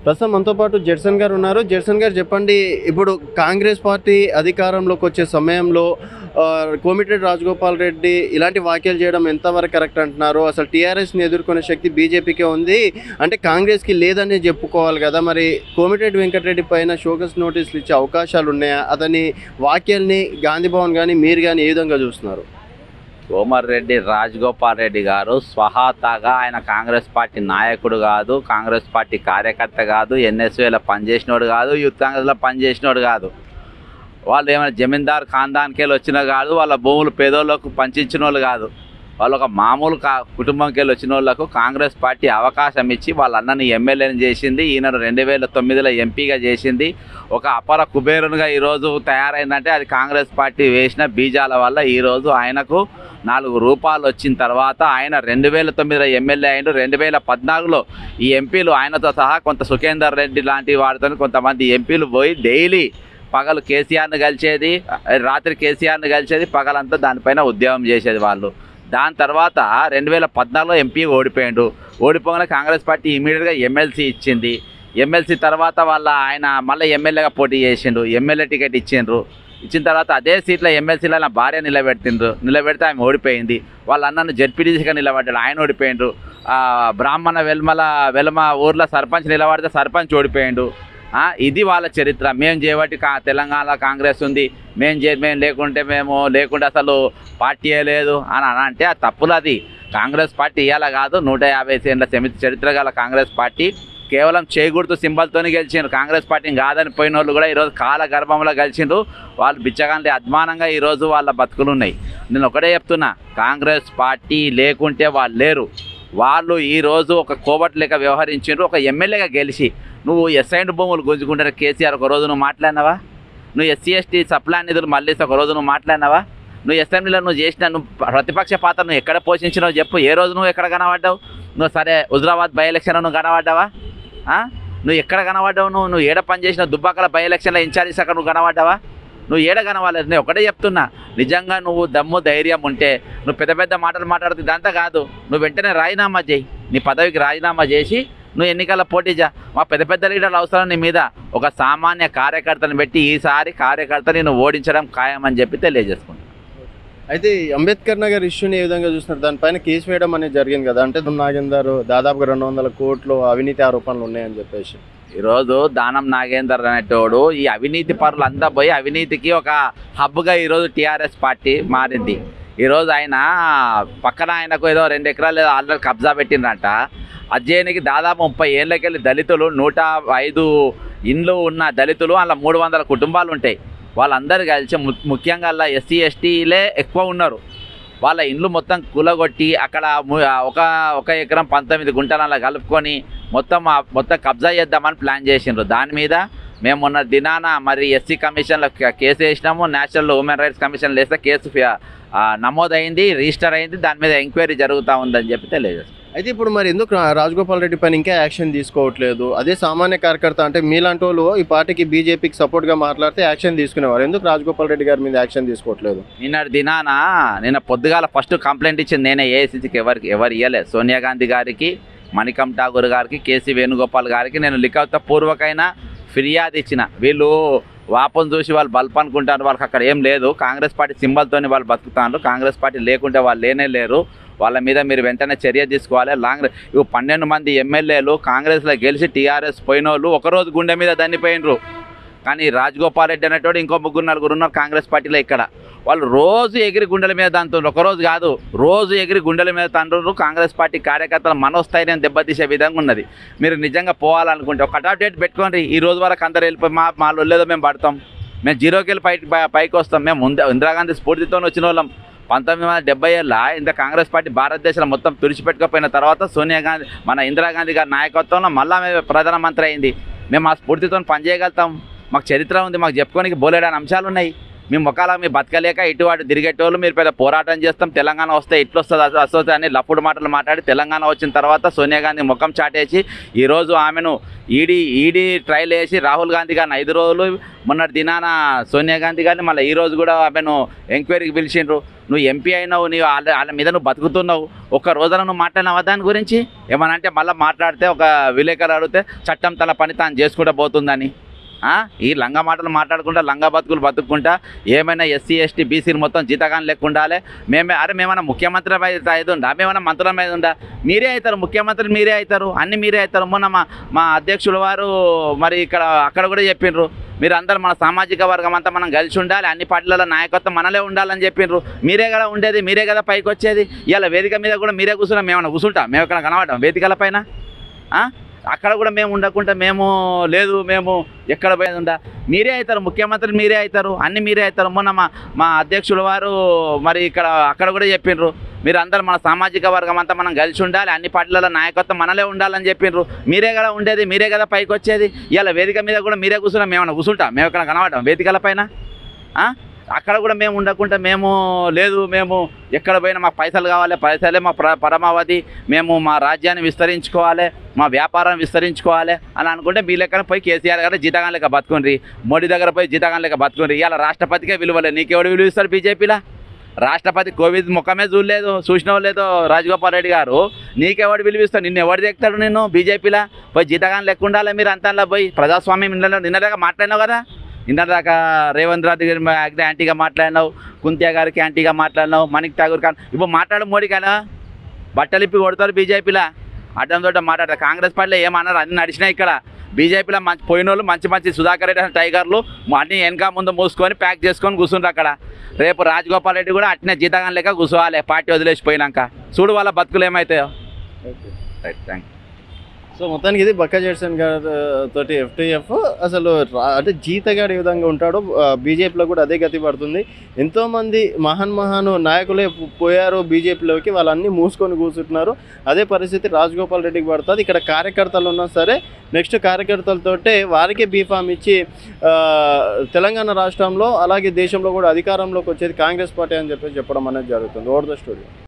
ప్రస్తుతం మనతో పాటు జెడ్సన్ గారు ఉన్నారు జెడ్సన్ గారు చెప్పండి ఇప్పుడు కాంగ్రెస్ పార్టీ అధికారంలోకి వచ్చే సమయంలో ఆ, కోమిటిరెడ్డి రాజగోపాల్ రెడ్డి ఇలాంటి వ్యాఖ్యలు చేయడం ఎంతవరకు కరెక్ట్ అంటున్నారు అసలు టీఆర్ఎస్ని ఎదుర్కొనే శక్తి బీజేపీకే ఉంది అంటే కాంగ్రెస్కి లేదని చెప్పుకోవాలి కదా మరి కోమిటిరెడ్డి వెంకటరెడ్డి పైన షోకస్ నోటీసులు ఇచ్చే అవకాశాలు ఉన్నాయా అతని వ్యాఖ్యల్ని గాంధీ భవన్ కానీ మీరు కానీ ఏ విధంగా చూస్తున్నారు కోమర్ రెడ్డి రాజగోపాల్ రెడ్డి గారు స్వహాతాగా ఆయన కాంగ్రెస్ పార్టీ నాయకుడు కాదు కాంగ్రెస్ పార్టీ కార్యకర్త కాదు ఎన్ఎస్ఏలో పనిచేసినోడు కాదు యూత్ కాంగ్రెస్లో పనిచేసినోడు కాదు వాళ్ళు ఏమైనా జమీందార్ ఖాందానికి వెళ్ళి వచ్చిన కాదు వాళ్ళ భూములు పేదోళ్ళకు పంచించిన వాళ్ళు కాదు వాళ్ళు ఒక మామూలు కా కుటుంబంకి వెళ్ళి వచ్చిన వాళ్ళకు కాంగ్రెస్ పార్టీ అవకాశం ఇచ్చి వాళ్ళ అన్నని ఎమ్మెల్యేని చేసింది ఈయన రెండు వేల తొమ్మిదిలో ఎంపీగా చేసింది ఒక అపర కుబేరునిగా ఈరోజు తయారైందంటే అది కాంగ్రెస్ పార్టీ వేసిన బీజాల వల్ల ఈరోజు ఆయనకు నాలుగు రూపాయలు వచ్చిన తర్వాత ఆయన రెండు వేల తొమ్మిదిలో ఎమ్మెల్యే అయిండు రెండు వేల పద్నాలుగులో ఈ ఎంపీలు ఆయనతో సహా కొంత సుఖేందర్ రెడ్డి లాంటి వారితో కొంతమంది ఎంపీలు పోయి డైలీ పగలు కేసీఆర్ని కలిసేది రాత్రి కేసీఆర్ని కలిసేది పగలంతా దానిపైన ఉద్యమం చేసేది వాళ్ళు దాని తర్వాత రెండు వేల పద్నాలుగులో ఎంపీ ఓడిపోయాడు ఓడిపోగానే కాంగ్రెస్ పార్టీ ఇమీడియట్గా ఎమ్మెల్సీ ఇచ్చింది ఎమ్మెల్సీ తర్వాత వాళ్ళ ఆయన మళ్ళీ ఎమ్మెల్యేగా పోటీ చేసిండు ఎమ్మెల్యే టికెట్ ఇచ్చిండ్రు ఇచ్చిన తర్వాత అదే సీట్లో ఎమ్మెల్సీలో నా భార్య నిలబెట్టిండ్రు నిలబెడితే ఆమె ఓడిపోయింది వాళ్ళ అన్నను జడ్పీటీసీగా నిలబడ్డాడు ఆయన ఓడిపోయిండు ఆ, బ్రాహ్మణ వెల్మల వెలమ ఊర్లో సర్పంచ్ నిలబడితే సర్పంచ్ ఓడిపోయిండు ఆ, ఇది వాళ్ళ చరిత్ర మేము చేయబట్టి కా తెలంగాణ కాంగ్రెస్ ఉంది మేము చే మేము లేకుంటే మేము లేకుంటే అసలు పార్టీయే లేదు అని అని అంటే ఆ తప్పులు అది కాంగ్రెస్ పార్టీ ఇవాళ కాదు నూట యాభై ఏళ్ళ సమితి చరిత్ర గల కాంగ్రెస్ పార్టీ కేవలం చేకూర్తు సింబల్తోనే గెలిచిండ్రు కాంగ్రెస్ పార్టీని కాదని పోయిన వాళ్ళు కూడా ఈరోజు కాల గర్భంలో గెలిచిండ్రు వాళ్ళు బిచ్చగాంటి అద్మానంగా ఈరోజు వాళ్ళ బతుకులు ఉన్నాయి నేను ఒకటే చెప్తున్నా కాంగ్రెస్ పార్టీ లేకుంటే వాళ్ళు లేరు వాళ్ళు ఈరోజు ఒక కోబట్ లెక్క వ్యవహరించిండ్రు ఒక ఎమ్మెల్యేగా గెలిచి నువ్వు ఎస్ఐండ్ భూములు గుంజుకుంటే కేసీఆర్ ఒక రోజు నువ్వు మాట్లాడినావా నువ్వు ఎస్సీ ఎస్టీ సప్లా నిధులు మళ్ళీ ఒక రోజు నువ్వు మాట్లాడినావా నువ్వు అసెంబ్లీలో నువ్వు చేసిన నువ్వు ప్రతిపక్ష పాత్ర నువ్వు ఎక్కడ పోషించినావు చెప్పు ఏ రోజు నువ్వు ఎక్కడ కనబడ్డావు నువ్వు సరే హుజరాబాద్ బై ఎలక్షన్ నువ్వు కనబడ్డావా ఆ? నువ్వు ఎక్కడ కనబడ్డావు నువ్వు నువ్వు ఏడ పని చేసిన దుబ్బాకల బై ఎలక్షన్లో ఇన్ఛార్జెస్ అక్కడ నువ్వు కనబడ్డావా నువ్వు ఏడ కనవాలేదు నేను ఒకటే చెప్తున్నా నిజంగా నువ్వు దమ్ము ధైర్యం ఉంటే నువ్వు పెద్ద పెద్ద మాటలు మాట్లాడుతూ ఇదంతా కాదు నువ్వు వెంటనే రాజీనామా చేయి నీ పదవికి రాజీనామా చేసి నువ్వు ఎన్నికల పోటీ చే మా పెద్ద పెద్ద లీడర్లు అవసరం నీ మీద ఒక సామాన్య కార్యకర్తను పెట్టి ఈసారి కార్యకర్తని నువ్వు ఓడించడం ఖాయమని చెప్పి తెలియజేసుకుంటాను అయితే ఈ అంబేద్కర్ నగర్ ఇష్యూని ఏ విధంగా చూస్తున్నారు దానిపైన కేసు వేయడం అనేది జరిగింది కదా అంటే నాగేందర్ దాదాపుగా రెండు వందల కోట్లు అవినీతి ఆరోపణలు ఉన్నాయని చెప్పేసి ఈరోజు దానం నాగేందర్ అనేటోడు ఈ అవినీతి పరులు అంతా పోయి అవినీతికి ఒక హబ్గా ఈరోజు టీఆర్ఎస్ పార్టీ మారింది ఈరోజు ఆయన పక్కన ఆయనకు ఏదో రెండు ఎకరాలు ఏదో ఆల్రెడీ కబ్జా పెట్టిండ్రంట అజ్జయనికి దాదాపు ముప్పై ఏళ్ళకెళ్ళి దళితులు నూట ఐదు ఇండ్లు ఉన్న దళితులు అలా మూడు వందల కుటుంబాలు ఉంటాయి వాళ్ళందరూ కలిసి ము- ముఖ్యంగా అలా ఎస్సీ ఎస్టీలే ఎక్కువ ఉన్నారు వాళ్ళ ఇండ్లు మొత్తం కూలగొట్టి అక్కడ ము- ఒక ఒక ఎకరం పంతొమ్మిది గుంటలు అలా కలుపుకొని మొత్తం ఆ- మొత్తం కబ్జా చేద్దామని ప్లాన్ చేసిండ్రు దాని మీద మేము మొన్న దినాన మరి ఎస్సీ కమిషన్లో కే- కేసు వేసినాము నేషనల్ హ్యూమన్ రైట్స్ కమిషన్ వేస్తే కేసు ఫి- ఆ, నమోదైంది రిజిస్టర్ అయింది దాని మీద ఎంక్వైరీ జరుగుతూ ఉందని చెప్పి తెలియజేస్తాం అయితే ఇప్పుడు మరి ఎందుకు రా- రాజగోపాల్ రెడ్డి పైన ఇంకా యాక్షన్ తీసుకోవట్లేదు అదే సామాన్య కార్యకర్త అంటే మీలాంటి వాళ్ళు ఈ పార్టీకి బీజేపీకి సపోర్ట్గా మాట్లాడితే యాక్షన్ తీసుకునేవారు ఎందుకు రాజగోపాల్ రెడ్డి గారి మీద యాక్షన్ తీసుకోవట్లేదు నిన్నటి దినాన నిన్న పొద్దుగాల ఫస్ట్ కంప్లైంట్ ఇచ్చింది నేనే ఏఐసీసీకి ఎవరికి ఎవరు ఇవ్వలేదు సోనియా గాంధీ గారికి మణికం ఠాగూర్ గారికి కేసీ వేణుగోపాల్ గారికి నేను లిఖిత పూర్వకైన ఫిర్యాదు ఇచ్చిన వీళ్ళు వాపం చూసి వాళ్ళు బల్ప్ అనుకుంటారు వాళ్ళకి అక్కడ ఏం లేదు కాంగ్రెస్ పార్టీ సింబల్తోని వాళ్ళు బతుకుతారు కాంగ్రెస్ పార్టీ లేకుంటే వాళ్ళు లేనే లేరు వాళ్ళ మీద మీరు వెంటనే చర్య తీసుకోవాలి లాంగ్ ఇవి పన్నెండు మంది ఎమ్మెల్యేలు కాంగ్రెస్లో గెలిచి టీఆర్ఎస్ పోయిన వాళ్ళు ఒకరోజు గుండె మీద దన్నిపోయినరు కానీ రాజగోపాల్ రెడ్డి అనేటోడు ఇంకో ముగ్గురు నలుగురు ఉన్నారు కాంగ్రెస్ పార్టీలో ఇక్కడ వాళ్ళు రోజు ఎగిరి గుండెల మీద తంతున్నారు ఒకరోజు కాదు రోజు ఎగిరి గుండెల మీద తండ్రులు కాంగ్రెస్ పార్టీ కార్యకర్తల మనోస్థైర్యం దెబ్బతీసే విధంగా ఉన్నది మీరు నిజంగా పోవాలనుకుంటే ఒక కట్ ఆఫ్ డేట్ పెట్టుకోండి ఈ రోజు వరకు అందరు వెళ్ళిపోయి మా మా లేదో మేము పడతాం మేము జీరోకి వెళ్ళి పై పై- పైకి వస్తాం మేము ముందు ఇందిరాగాంధీ స్ఫూర్తితో వచ్చిన వాళ్ళం పంతొమ్మిది వందల డెబ్బై ఏళ్ళ ఇంత కాంగ్రెస్ పార్టీ భారతదేశంలో మొత్తం తుడిచిపెట్టుకపోయిన తర్వాత సోనియా గాంధీ మన ఇందిరాగాంధీ గారి నాయకత్వంలో మళ్ళా మేము ప్రధానమంత్రి అయింది మేము ఆ స్ఫూర్తితో పనిచేయగలుగుతాం మాకు చరిత్ర ఉంది మాకు చెప్పుకోనికి బోలేడని అంశాలు ఉన్నాయి మీ ముఖాల మీ బతకలేక ఇటు అటు తిరిగేటోళ్ళు మీరు పెద్ద పోరాటం చేస్తాం తెలంగాణ వస్తే ఇట్లా వస్తుంది అది వస్తుంది అని లప్పుడు మాటలు మాట్లాడి తెలంగాణ వచ్చిన తర్వాత సోనియా గాంధీ ముఖం చాటేసి ఈరోజు ఆమెను ఈడీ ఈడీ ట్రయల్ వేసి రాహుల్ గాంధీ గారిని ఐదు రోజులు మొన్నటి దినాన సోనియా గాంధీ గారిని మళ్ళీ ఈ రోజు కూడా ఆమెను ఎంక్వైరీకి పిలిచిండ్రు నువ్వు ఎంపీ అయినావు నీవు వాళ్ళ వాళ్ళ మీద నువ్వు బతుకుతున్నావు ఒక్క రోజున నువ్వు మాట్లాడినావా దాని గురించి ఏమన్నా అంటే మళ్ళీ మాట్లాడితే ఒక విలేకరు అడిగితే చట్టం తన పని తాను చేసుకుంటూ పోతుందని ఆ? ఈ లంగా మాటలు మాట్లాడుకుంటా లంగా బతుకులు బతుక్కుంటా ఏమైనా ఎస్సీ ఎస్టీ బీసీలు మొత్తం జీతగాని లెక్క ఉండాలి మేమే అరే మేమన్నా ముఖ్యమంత్రి మీద అయితే ఉండా మేమన్నా మంత్రుల మీద ఉండా మీరే అవుతారు ముఖ్యమంత్రి మీరే అవుతారు అన్ని మీరే అవుతారు మొన్న మా మా అధ్యక్షుల వారు మరి ఇక్కడ అక్కడ కూడా చెప్పిండ్రు మీరు అందరు మన సామాజిక వర్గం అంతా మనం కలిసి ఉండాలి అన్ని పార్టీల నాయకత్వం మనలే ఉండాలని చెప్పిండ్రు మీరే కదా ఉండేది మీరే కదా పైకి వచ్చేది ఇలా వేదిక మీద కూడా మీరే కూర్చున్నాం మేమన్నా కూర్చుంటాం మేము ఇక్కడ కనబడటం వేదికల పైన ఆ? అక్కడ కూడా మేము ఉండకుండా మేము లేదు మేము ఎక్కడ పోయేది ఉండా మీరే అవుతారు ముఖ్యమంత్రి మీరే అవుతారు అన్ని మీరే అవుతారు మొన్న మా మా అధ్యక్షుల వారు మరి ఇక్కడ అక్కడ కూడా చెప్పిండ్రు మీరు అందరు మన సామాజిక వర్గం అంతా మనం కలిసి ఉండాలి అన్ని పార్టీల నాయకత్వం మనలే ఉండాలని చెప్పిండ్రు మీరే కదా ఉండేది మీరే కదా పైకి వచ్చేది ఇలా వేదిక మీద కూడా మీరే కూర్చున్నాం మేమన్నా కూర్చుంటాం మేము ఇక్కడ కనబడటం వేదికల పైన ఆ? అక్కడ కూడా మేము ఉండకుండా మేము లేదు మేము ఎక్కడ పోయినా మాకు పైసలు కావాలి పైసలే మా ప్ర పరమావధి మేము మా రాజ్యాన్ని విస్తరించుకోవాలి మా వ్యాపారం విస్తరించుకోవాలి అని అనుకుంటే మీ లెక్కన పోయి కేసీఆర్ గారు జీతగాన్ లెక్క బతుకుండ్రి మోడీ దగ్గర పోయి జీతగాన్ లెక్క బతుకుండ్రి ఇలా రాష్ట్రపతికే విలువలే నీకెవడు విలువ ఇస్తారు బీజేపీలా రాష్ట్రపతి కోవిడ్ ముఖమే చూడలేదు చూసినో లేదో రాజగోపాల్ రెడ్డి గారు నీకెవడు విలువిస్తాడు నిన్ను ఎవడు చెప్తాడు నిన్ను బీజేపీలా పోయి జీతగాన్ లెక్క ఉండాలి మీరు అంతా పోయి ప్రజాస్వామ్యం నిన్న నిన్నదాకా మాట్లాడినావు కదా నిన్నదాకా రేవంత్ రెడ్డి గారి యాక్ట్ యాంటీగా మాట్లాడినావు కుంతియా గారికి యాంటీగా మాట్లాడినావు మణిక్ ఠాగూర్ ఖాన్ ఇప్పుడు మాట్లాడు మోడీ కదా బట్టలిప్పి కొడతారు బీజేపీలా అడ్డం తోట మాట్లాడతారు కాంగ్రెస్ పార్టీలో ఏమన్నారు అన్ని నడిచినాయి ఇక్కడ బీజేపీలో మంచి పోయిన వాళ్ళు మంచి మంచి సుధాకర్ రెడ్డి అనే టైగర్లు అన్ని వెనక ముందు మూసుకొని ప్యాక్ చేసుకొని కూర్చుంటారు అక్కడ రేపు రాజగోపాల్ రెడ్డి కూడా అట్నే జీతగాన్ లెక్క కూర్చోవాలి పార్టీ వదిలేసిపోయినాక చూడు వాళ్ళ బతుకులు ఏమవుతాయో రైట్ థ్యాంక్ సో మొత్తానికి ఇది బక్క జడ్సన్ గారు తోటి ఎఫ్టీఎఫ్ అసలు రా- అంటే జీతగాడు ఏ విధంగా ఉంటాడో బీజేపీలో కూడా అదే గతి పడుతుంది ఎంతోమంది మహాన్ మహాను నాయకులే పో- పోయారు బీజేపీలోకి వాళ్ళన్నీ మూసుకొని కూర్చుంటున్నారు అదే పరిస్థితి రాజగోపాల్ రెడ్డికి పడుతుంది ఇక్కడ కార్యకర్తలు ఉన్నా సరే నెక్స్ట్ కార్యకర్తలతోటే వారికే బీఫామ్ ఇచ్చి ఆ, తెలంగాణ రాష్ట్రంలో అలాగే దేశంలో కూడా అధికారంలోకి వచ్చేది కాంగ్రెస్ పార్టీ అని చెప్పి చెప్పడం అనేది జరుగుతుంది ఓవర్ ద స్టూడియో